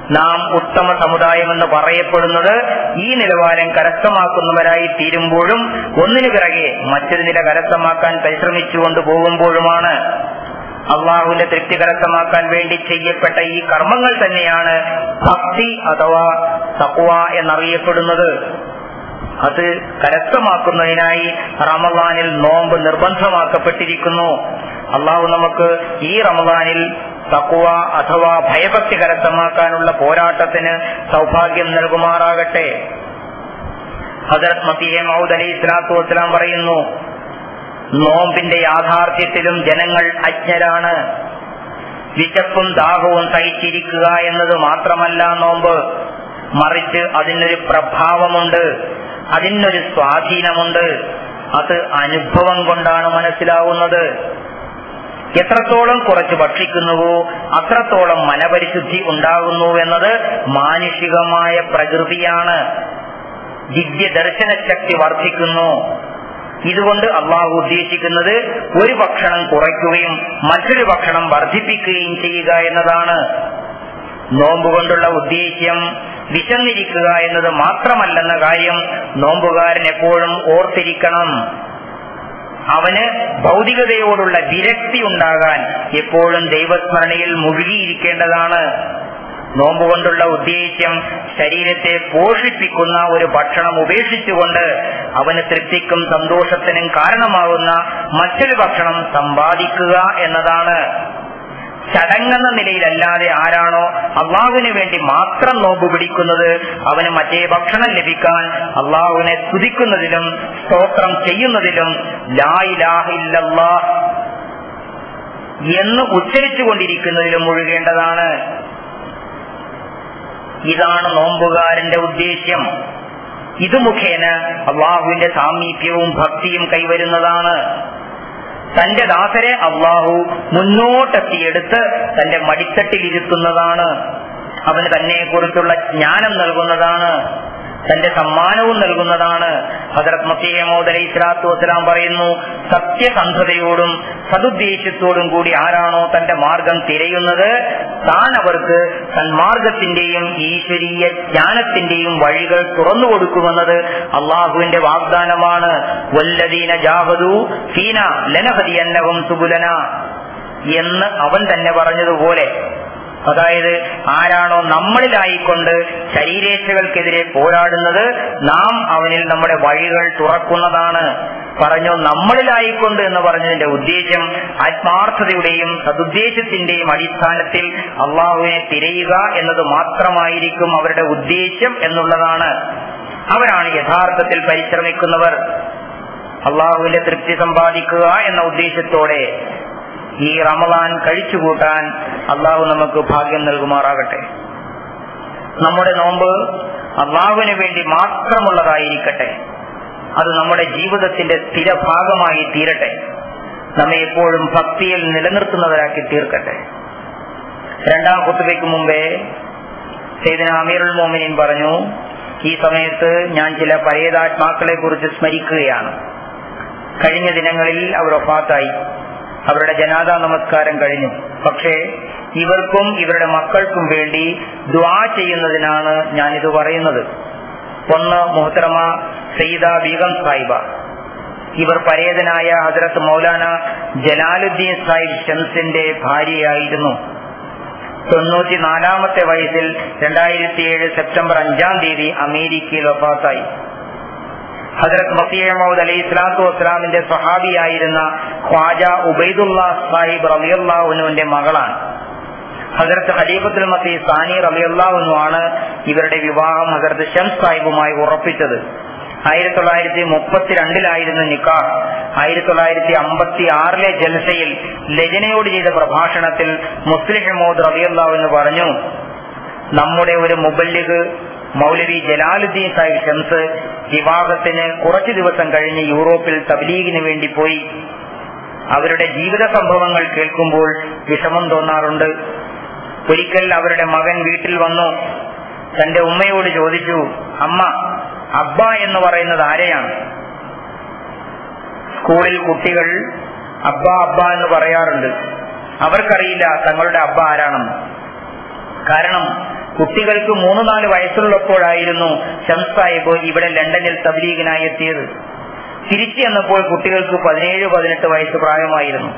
നാം ഉത്തമ സമുദായമെന്ന് പറയപ്പെടുന്നത് ഈ നിലവാരം കരസ്ഥമാക്കുന്നവരായി തീരുമ്പോഴും ഒന്നിനു പിറകെ മറ്റൊരു നില കരസ്ഥമാക്കാൻ പരിശ്രമിച്ചുകൊണ്ട് പോകുമ്പോഴുമാണ് അള്ളാഹുവിന്റെ തൃപ്തി കരസ്ഥമാക്കാൻ വേണ്ടി ചെയ്യപ്പെട്ട ഈ കർമ്മങ്ങൾ തന്നെയാണ് ഭക്തി അഥവാ തക്വ എന്നറിയപ്പെടുന്നത് അത് കരസ്ഥമാക്കുന്നതിനായി റമദാനിൽ നോമ്പ് നിർബന്ധമാക്കപ്പെട്ടിരിക്കുന്നു അള്ളാഹു നമുക്ക് ഈ റമദാനിൽ തക്കുവ അഥവാ ഭയഭക്തി കരസ്ഥമാക്കാനുള്ള പോരാട്ടത്തിന് സൗഭാഗ്യം നൽകുമാറാകട്ടെ ഹജറത് മസീഹെ മൗദ് അലി ഇസ്ലാത്തു വസ്സലാം പറയുന്നു നോമ്പിന്റെ യാഥാർത്ഥ്യത്തിലും ജനങ്ങൾ അജ്ഞരാണ് വിശപ്പും ദാഹവും സഹിച്ചിരിക്കുക എന്നത് മാത്രമല്ല നോമ്പ് മറിച്ച് അതിനൊരു പ്രഭാവമുണ്ട് അതിനൊരു സ്വാധീനമുണ്ട് അത് അനുഭവം കൊണ്ടാണ് മനസ്സിലാവുന്നത് എത്രത്തോളം കുറച്ച് ഭക്ഷിക്കുന്നുവോ അത്രത്തോളം മനപരിശുദ്ധി ഉണ്ടാകുന്നു എന്നത് മാനുഷികമായ പ്രകൃതിയാണ് ദിവ്യ ദർശന ശക്തി വർദ്ധിക്കുന്നു ഇതുകൊണ്ട് അള്ളാഹു ഉദ്ദേശിക്കുന്നത് ഒരു ഭക്ഷണം കുറയ്ക്കുകയും മറ്റൊരു ഭക്ഷണം വർദ്ധിപ്പിക്കുകയും ചെയ്യുക എന്നതാണ് നോമ്പുകൊണ്ടുള്ള ഉദ്ദേശ്യം വിശന്നിരിക്കുക എന്നത് മാത്രമല്ലെന്ന കാര്യം നോമ്പുകാരൻ എപ്പോഴും ഓർത്തിരിക്കണം അവന് ഭൗതികതയോടുള്ള വിരക്തി ഉണ്ടാകാൻ എപ്പോഴും ദൈവസ്മരണയിൽ മുഴുകിയിരിക്കേണ്ടതാണ് നോമ്പുകൊണ്ടുള്ള ഉദ്ദേശ്യം ശരീരത്തെ പോഷിപ്പിക്കുന്ന ഒരു ഭക്ഷണം ഉപേക്ഷിച്ചുകൊണ്ട് അവന് തൃപ്തിക്കും സന്തോഷത്തിനും കാരണമാകുന്ന മറ്റൊരു ഭക്ഷണം സമ്പാദിക്കുക എന്നതാണ് ചടങ്ങെന്ന നിലയിലല്ലാതെ ആരാണോ അള്ളാഹുവിന് വേണ്ടി മാത്രം നോമ്പ് പിടിക്കുന്നത് അവന് മറ്റേ ഭക്ഷണം ലഭിക്കാൻ അള്ളാഹുവിനെ സ്തുതിക്കുന്നതിലും സ്തോത്രം ചെയ്യുന്നതിലും ലായിലാഹില്ലല്ലാ എന്ന് ഉച്ചരിച്ചുകൊണ്ടിരിക്കുന്നതിലും മുഴുകേണ്ടതാണ് ഇതാണ് നോമ്പുകാരന്റെ ഉദ്ദേശ്യം ഇത് മുഖേന അള്ളാഹുവിന്റെ സാമീപ്യവും ഭക്തിയും കൈവരുന്നതാണ് തന്റെ ദാസരെ അള്ളാഹു മുന്നോട്ടെത്തിയെടുത്ത് തന്റെ മടിത്തട്ടിലിരുത്തുന്നതാണ് അവന് തന്നെ കുറിച്ചുള്ള ജ്ഞാനം നൽകുന്നതാണ് തന്റെ സമ്മാനവും നൽകുന്നതാണ് ഹജറത് മസീമോദ് അലൈഹി സ്വലാത്തു വസ്സലാം പറയുന്നു സത്യസന്ധതയോടും സതുദ്ദേശത്തോടും കൂടി ആരാണോ തന്റെ മാർഗം തിരയുന്നത് താൻ അവർക്ക് സന്മാർഗത്തിന്റെയും ഈശ്വരീയ ജ്ഞാനത്തിന്റെയും വഴികൾ തുറന്നു കൊടുക്കുമെന്നത് അള്ളാഹുവിന്റെ വാഗ്ദാനമാണ് വല്ലദീന ജാഹദു ഫീന ലനഹദിയന്നവും സുബുലന എന്ന് അവൻ തന്നെ പറഞ്ഞതുപോലെ അതായത് ആരാണോ നമ്മളിലായിക്കൊണ്ട് ശരീരേച്ഛകൾക്കെതിരെ പോരാടുന്നത് നാം അവനിൽ നമ്മുടെ വഴികൾ തുറക്കുന്നതാണ് പറഞ്ഞു നമ്മളിലായിക്കൊണ്ട് എന്ന് പറഞ്ഞതിന്റെ ഉദ്ദേശം ആത്മാർത്ഥതയുടെയും സതുദ്ദേശത്തിന്റെയും അടിസ്ഥാനത്തിൽ അള്ളാഹുവിനെ തിരയുക എന്നത് മാത്രമായിരിക്കും അവരുടെ ഉദ്ദേശം എന്നുള്ളതാണ് അവരാണ് യഥാർത്ഥത്തിൽ പരിശ്രമിക്കുന്നവർ അള്ളാഹുവിന്റെ തൃപ്തി സമ്പാദിക്കുക എന്ന ഉദ്ദേശത്തോടെ ഈ റമദാൻ കഴിച്ചുകൂട്ടാൻ അള്ളാഹു നമുക്ക് ഭാഗ്യം നൽകുമാറാകട്ടെ നമ്മുടെ നോമ്പ് അള്ളാഹുവിന് വേണ്ടി മാത്രമുള്ളതായിരിക്കട്ടെ അത് നമ്മുടെ ജീവിതത്തിന്റെ സ്ഥിരഭാഗമായി തീരട്ടെ നമ്മെ എപ്പോഴും ഭക്തിയിൽ നിലനിർത്തുന്നവരാക്കി തീർക്കട്ടെ രണ്ടാം കുത്തുവയ്ക്ക് മുമ്പേ സൈദന അമീറുൽ മോമിനിൻ പറഞ്ഞു ഈ സമയത്ത് ഞാൻ ചില പരേതാത്മാക്കളെ കുറിച്ച് സ്മരിക്കുകയാണ് കഴിഞ്ഞ ദിനങ്ങളിൽ അവർ ഒഫാത്തായി അവരുടെ ജനാദ നമസ്കാരം കഴിഞ്ഞു പക്ഷേ ഇവർക്കും ഇവരുടെ മക്കൾക്കും വേണ്ടി ദ്വാ ചെയ്യുന്നതിനാണ് ഞാനിത് പറയുന്നത് ഒന്ന് മുഹത്തറമ സയ്യിദ ബീഗം സാഹിബ ഇവർ പരേതനായ ഹജറത്ത് മൗലാന ജലാലുദ്ദീൻ സാഹിബ് ഷംസിന്റെ ഭാര്യയായിരുന്നു തൊണ്ണൂറ്റിനാലാമത്തെ വയസ്സിൽ രണ്ടായിരത്തി ഏഴ് സെപ്റ്റംബർ അഞ്ചാം തീയതി അമേരിക്കയിൽ വഫാത്തായി ഹജറത് മസീഹമൌദ് അലൈഹി സ്വലാത്തു വസ്സലാമിന്റെ സ്വഹാബിയായിരുന്ന ഖ്വാജ ഉബൈദുല്ലാ സാഹിബ് റബിയുല്ലാഹുനുവിന്റെ മകളാണ് ഹജറത്ത് ഖലീഫത്തുൽ മസീ സാനി റബിയുല്ലാഹുനു ആണ് ഇവരുടെ വിവാഹം ഹജറത്ത് ഷംസ് സാഹിബുമായി ഉറപ്പിച്ചത് ആയിരത്തി തൊള്ളായിരത്തി മുപ്പത്തിരണ്ടിലായിരുന്നു നിക്കാഹ് ആയിരത്തി തൊള്ളായിരത്തി അമ്പത്തി ആറിലെ ജൽസയിൽ ലജനയോട് ചെയ്ത പ്രഭാഷണത്തിൽ മുസ്ലിം ഹമോദ് റബിയുല്ലാഹുവിന് പറഞ്ഞു നമ്മുടെ ഒരു മുബല്ലിഗ് മൗലവി ജലാലുദ്ദീൻ സാഹിബ് ഷംസ് വിവാഹത്തിന് കുറച്ചു ദിവസം കഴിഞ്ഞ് യൂറോപ്പിൽ തബ്ലീഗിന് വേണ്ടി പോയി അവരുടെ ജീവിത സംഭവങ്ങൾ കേൾക്കുമ്പോൾ വിഷമം തോന്നാറുണ്ട് ഒരിക്കൽ അവരുടെ മകൻ വീട്ടിൽ വന്നു തന്റെ ഉമ്മയോട് ചോദിച്ചു അമ്മ അബ്ബ എന്ന് പറയുന്നത് ആരെയാണ് സ്കൂളിൽ കുട്ടികൾ അബ്ബ അബ്ബ എന്ന് പറയാറുണ്ട് അവർക്കറിയില്ല തങ്ങളുടെ അബ്ബ ആരാണെന്ന് കാരണം കുട്ടികൾക്ക് മൂന്ന് നാല് വയസ്സുള്ളപ്പോഴായിരുന്നു ഷംസ് സാഹിബ് ഇവിടെ ലണ്ടനിൽ തബ്ലീഗിനായി എത്തിയത് തിരിച്ചു ചെന്നപ്പോൾ കുട്ടികൾക്ക് പതിനേഴ് പതിനെട്ട് വയസ്സ് പ്രായമായിരുന്നു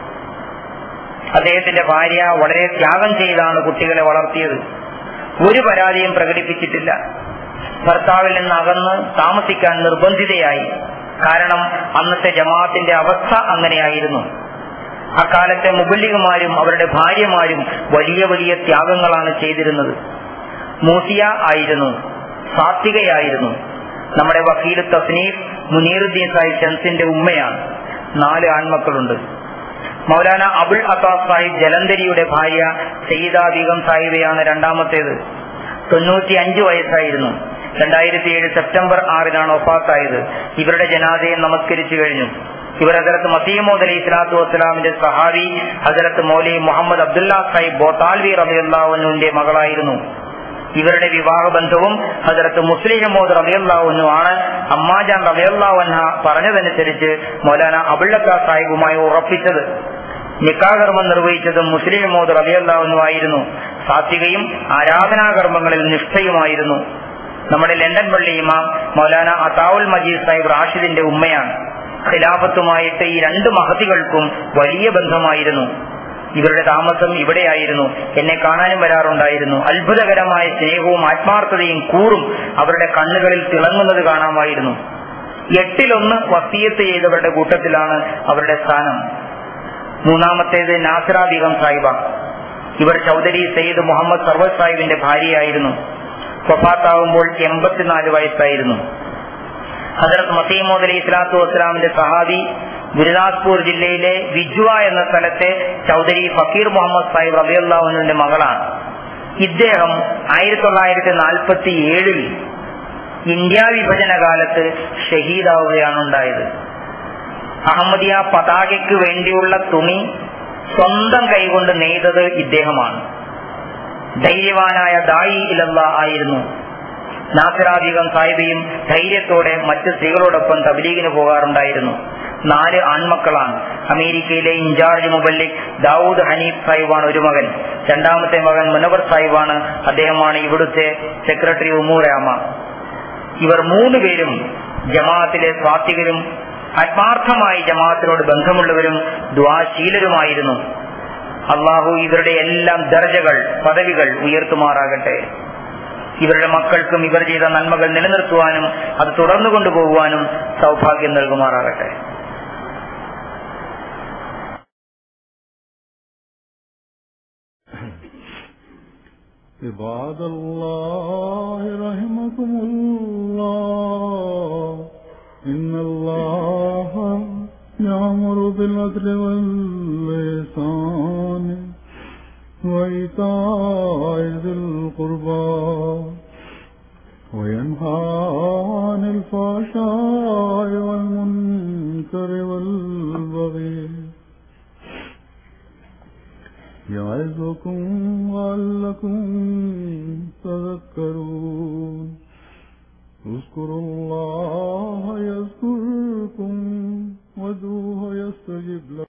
അദ്ദേഹത്തിന്റെ ഭാര്യ വളരെ ത്യാഗം ചെയ്താണ് കുട്ടികളെ വളർത്തിയത് ഒരു പരാതിയും പ്രകടിപ്പിച്ചിട്ടില്ല ഭർത്താവിൽ നിന്ന് അകന്ന് താമസിക്കാൻ നിർബന്ധിതയായി കാരണം അന്നത്തെ ജമാഅത്തിന്റെ അവസ്ഥ അങ്ങനെയായിരുന്നു അക്കാലത്തെ മുബല്ലിഗുമാരും അവരുടെ ഭാര്യമാരും വലിയ വലിയ ത്യാഗങ്ങളാണ് ചെയ്തിരുന്നത് മൂസിയ ആയിരുന്നു സാത്വികയായിരുന്നു നമ്മുടെ വക്കീൽ തസ്നീഫ് മുനീറുദ്ദീൻ സാഹിബ് ഷംസിന്റെ ഉമ്മയാണ് നാല് ആൺമക്കളുണ്ട് മൗലാന അബുൾ അത്താസ് സാഹിബ് ജലന്ധരിയുടെ ഭാര്യ സയ്യിദ ബീഗം സാഹിബയാണ് രണ്ടാമത്തേത് തൊണ്ണൂറ്റി അഞ്ച് വയസ്സായിരുന്നു രണ്ടായിരത്തി ഏഴ് സെപ്റ്റംബർ ആറിനാണ് ഒഫാത്തായത് ഇവരുടെ ജനാദയെ നമസ്കരിച്ചു കഴിഞ്ഞു ഇവർ ഹസരത്ത് മസീമോദ് അലി ഇസ്ലാത്തു വസ്സലാമിന്റെ സഹാബി ഹസരത്ത് മൗലി മുഹമ്മദ് അബ്ദുല്ല സാഹിബ് ബോത്താൽവി റബിയുല്ലാവുവിന്റെ മകളായിരുന്നു ഇവരുടെ വിവാഹ ബന്ധവും ഹസരത്ത് മുസ്ലിം മോദ് റബിയല്ലാവുന്നു ആണ് അമ്മാജാൻ റബിയല്ലാവൻഹ പറഞ്ഞതനുസരിച്ച് മൗലാന അബുള്ളക്ക സാഹിബുമായി ഉറപ്പിച്ചത് നിക്കാകർമ്മം നിർവഹിച്ചതും മുസ്ലിം മോദ് റബിയല്ലാവുന്നു ആയിരുന്നു സാത്വികയും ആരാധനാകർമ്മങ്ങളിൽ നിഷ്ഠയുമായിരുന്നു നമ്മുടെ ലണ്ടൻ പള്ളി ഇമാം മൗലാന അതാവുൽ മജീദ് സാഹിബ് റാഷിദിന്റെ ഉമ്മയാണ് ഖിലാഫത്തുമായിട്ട് ഈ രണ്ട് മഹതികൾക്കും വലിയ ബന്ധമായിരുന്നു ഇവരുടെ താമസം ഇവിടെയായിരുന്നു എന്നെ കാണാനും വരാറുണ്ടായിരുന്നു അത്ഭുതകരമായ സ്നേഹവും ആത്മാർത്ഥതയും കൂറും അവരുടെ കണ്ണുകളിൽ തിളങ്ങുന്നത് കാണാമായിരുന്നു എട്ടിലൊന്ന് വസീയത്ത് ചെയ്തവരുടെ കൂട്ടത്തിലാണ് അവരുടെ സ്ഥാനം മൂന്നാമത്തേത് നാസിറ ബീഗം സാഹിബ ഇവർ ചൗധരി സയ്യിദ് മുഹമ്മദ് സർവത് സാഹിബിന്റെ ഭാര്യയായിരുന്നു വഫാത്താവുമ്പോൾ എൺപത്തിനാല് വയസ്സായിരുന്നു ഹസരത്ത് മസീമോദ് അലി ഇസ്ലാത്തു വസ്സലാമിന്റെ സഹാബി ഗുരുദാസ്പൂർ ജില്ലയിലെ വിജുവ എന്ന സ്ഥലത്തെ ചൗധരി ഫക്കീർ മുഹമ്മദ് സാഹിബ് റബിയുള്ളാഹുവിന്റെ മകളാണ് ഇദ്ദേഹം ആയിരത്തി തൊള്ളായിരത്തി നാൽപ്പത്തി ഏഴിൽ ഇന്ത്യ വിഭജന കാലത്ത് ഷഹീദാവുകയാണ് ഉണ്ടായത് അഹമ്മദിയ പതാകയ്ക്ക് വേണ്ടിയുള്ള തുണി സ്വന്തം കൈകൊണ്ട് നെയ്തത് ഇദ്ദേഹമാണ് ധൈര്യവാനായ ദായി ഇലല്ല ആയിരുന്നു നാസിറാബീഗം സാഹിബിയും ധൈര്യത്തോടെ മറ്റ് സ്ത്രീകളോടൊപ്പം തബ്ലീഗിന് പോകാറുണ്ടായിരുന്നു നാല് ആൺമക്കളാണ് അമേരിക്കയിലെ ഇൻചാർജ് മുബല്ലിക് ദാവൂദ് ഹനീഫ് സാഹിബാണ് ഒരു മകൻ രണ്ടാമത്തെ മകൻ മുനവർ സാഹിബാണ് അദ്ദേഹമാണ് ഇവിടുത്തെ സെക്രട്ടറി ഉമൂരാമ ഇവർ മൂന്ന് പേരും ജമാഅത്തിലെ സ്വാത്വികരും ആത്മാർത്ഥമായി ജമാഅത്തിനോട് ബന്ധമുള്ളവരും ദ്വാശീലരുമായിരുന്നു അള്ളാഹു ഇവരുടെ എല്ലാം ദർജകൾ പദവികൾ ഉയർത്തുമാറാകട്ടെ ഇവരുടെ മക്കൾക്കും ഇവർ ചെയ്ത നന്മകൾ നിലനിർത്തുവാനും അത് തുടർന്നു കൊണ്ടുപോകുവാനും സൗഭാഗ്യം നൽകുമാറാകട്ടെ
عباد الله رحمكم الله إن الله يأمر بالعدل واللسان وإيتاء ذي القربى وينهى عن الفحشاء والمنكر والبغي يعظكم لعلكم تذكرون اذكروا الله يذكركم وادعوه يستجب لكم